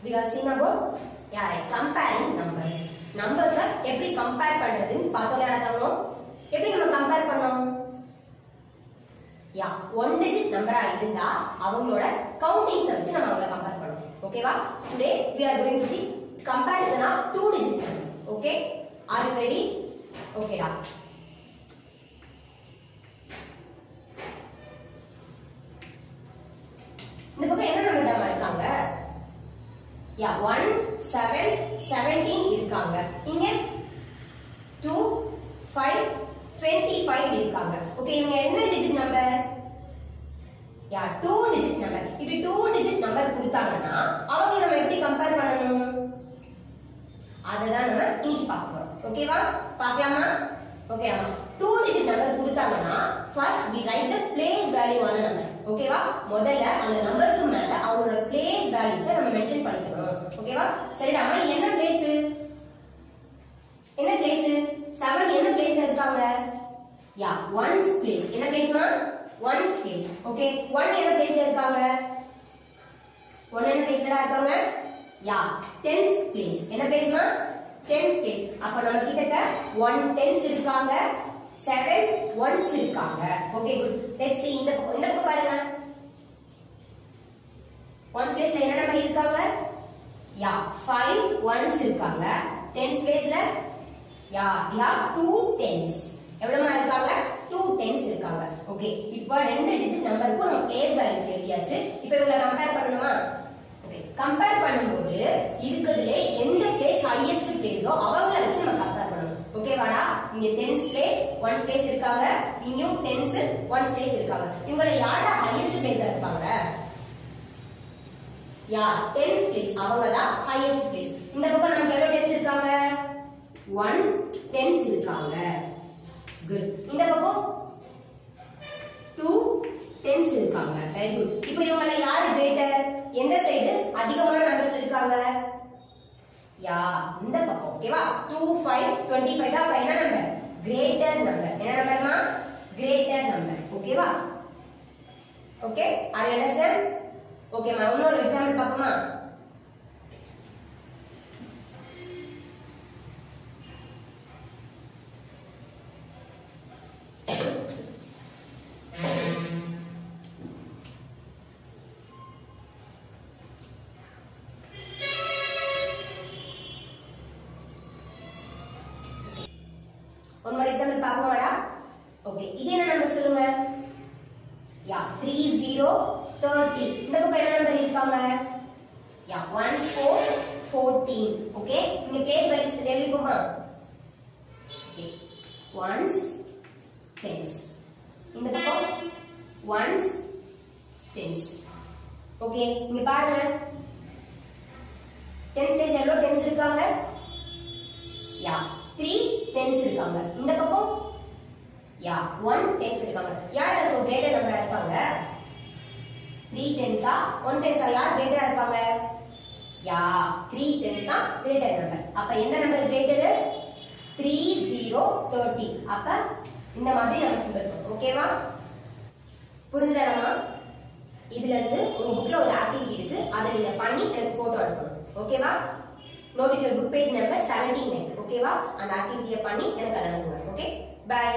we have seen about யாரை comparing numbers நம்பர்ஸை எப்படி கம்பேர் பண்றதுன்னு பார்த்தோம் யாராவது எப்படி நம்ம கம்பேர் பண்ணோம் யா ஒன் டிஜிட் நம்பரா இருந்தா அவங்களோட கவுண்டிங்ஸை வச்சு நம்ம அவங்கள கம்பேர் பண்ணணும் ஓகேவா today we are going to see comparison of two digit number okay are you ready okay டா இந்த பக்கம் என்ன நம்பர் தான் இருக்காங்க யா ஒன் செவன் செவன்டீன் இருக்காங்க இங்க டூ ஃபைவ் டுவெண்ட்டி ஃபைவ் இருக்காங்க ஓகே இவங்க என்ன digit number yeah two digit number இப்படி டூ டிஜிட் நம்பர் கொடுத்தாங்கன்னா அவங்க நம்ம எப்படி கம்பேர் பண்ணணும் அதை தான் நம்ம இன்னைக்கு பார்க்க போறோம் ஓகேவா பார்க்கலாமா ஓகே அம்மா டூ டிஜிட் நம்பர் கொடுத்தாங்கன்னா first we write the place value ஆன நம்பர் ஓகேவா முதல்ல அந்த நம்பர்ஸ்க்கு மேல அவங்களோட பிளேஸ் வேல்யூஸை நம்ம மென்ஷன் பண்ணிக்கணும் ஓகேவா சரிடாமா என்ன பிளேஸ் என்ன பிளேஸ் செவன் என்ன பிளேஸ்ல இருக்காங்க யா ஒன்ஸ் பிளேஸ் என்ன பிளேஸ்மா ஒன்ஸ் பிளேஸ் ஓகே ஒன் என்ன பிளேஸ்ல இருக்காங்க ஒன் என்ன பிளேஸ்ல இருக்காங்க யா டென்ஸ் பிளேஸ் என்ன பிளேஸ்மா டென்ஸ் பிளேஸ் அப்ப நம்ம கிட்டக்க ஒன் டென்ஸ் இருக்காங்க செவன் ஒன்ஸ் இருக்காங்க ஓகே குட் லெட்ஸ் see இந்த பக்கம் இந்த பக்கம் பாருங்க ஒன்ஸ் பிளேஸ்ல என்ன நம்பர் இருக்காங்க யா ஃபைவ் ஒன்ஸ் இருக்காங்க டென்ஸ் பிளேஸ்ல யா யா டூ டென்ஸ் எவ்வளவுமா இருக்காங்க டூ டென்ஸ் இருக்காங்க ஓகே இப்போ ரெண்டு டிஜிட் நம்பருக்கும் நம்ம பிளேஸ் வேல்யூஸ் எழுதியாச்சு இப்போ இவங்களை கம்பேர் பண்ணணுமா ஓகே கம்பேர் பண்ணும்போது இருக்கிறதுல எந்த பிளேஸ் ஹையஸ்ட் பிளேஸோ அவங்கள வச்சு நம்ம கம்பேர் பண்ணணும் ஓகேவாடா இங்க டென்ஸ் பிளேஸ் ஒன்ஸ் பிளேஸ் இருக்காங்க இங்கேயும் டென்ஸ் ஒன்ஸ் பிளேஸ் இருக்காங்க இவங்கள யாரா ஹையஸ்ட் பிளேஸ்ல இருப்பாங்க யா டென்ஸ் பிளேஸ் அவங்க தான் ஹையஸ்ட் பிளேஸ் இந்த பக்கம் நமக்கு எவ்வளவு டென்ஸ் இருக்காங்க ஒன் டென்ஸ் இருக்காங்க குட் இந்த பக்கம் டூ டென்ஸ் இருக்காங்க வெரி குட் இப்போ இவங்கள யாரு கிரேட்டர் எந்த சைடு அதிகமான நம்பர்ஸ் இருக்காங்க யா இந்த பக்கம் ஓகேவா டூ ஃபைவ் டுவெண்ட்டி ஃபைவ் தான் அப்ப என்ன நம்பர் கிரேட்டர் நம்பர் என்ன நம்பர்மா கிரேட்டர் நம்பர் ஓகேவா ஓகே ஐ அண்டர்ஸ்டாண்ட் ஓகேம்மா இன்னொரு எக்ஸாம்பிள் பார்ப்போமா ஒன் மோர் எக்ஸாம்பிள் பார்ப்போமாடா ஓகே இது என்ன நம்பர் சொல்லுங்க யா த்ரீ ஜீரோ தேர்ட்டி இந்த பக்கம் என்ன நம்பர் இருக்காங்க yeah one four fourteen okay இங்க பிளேஸ் வைஸ் எழுதிப்போமா ஓகே ஒன்ஸ் டென்ஸ் இந்த பக்கம் ஒன்ஸ் டென்ஸ் ஓகே இங்க பாருங்க டென்ஸ் பிளேஸ் எவ்வளோ டென்ஸ் இருக்காங்க யா த்ரீ டென்ஸ் இருக்காங்க இந்த பக்கம் யா ஒன் டென்ஸ் இருக்காங்க யார் ஸோ கிரேட்டர் நம்பரா இருப்பாங்க த்ரீ டென்ஸா ஒன் டென்ஸா யார் கிரேட்டரா இருப்பாங்க யா த்ரீ டென்ஸ் தான் கிரேட்டர் நம்பர் அப்ப எந்த number greater three zero thirty அப்ப இந்த மாதிரி நம்ம சொல்லிருக்கோம் ஓகேவா புரிஞ்சுதானமா இதுல இருந்து உங்க புக்ல ஒரு ஆக்டிவிட்டி இருக்கு அதை நீங்க பண்ணி எனக்கு போட்டோ அனுப்பணும் ஓகேவா note it book page number seventeen nine ஓகேவா அந்த ஆக்டிவிட்டியை பண்ணி எனக்கு அதை அனுப்புங்க ஓகே பை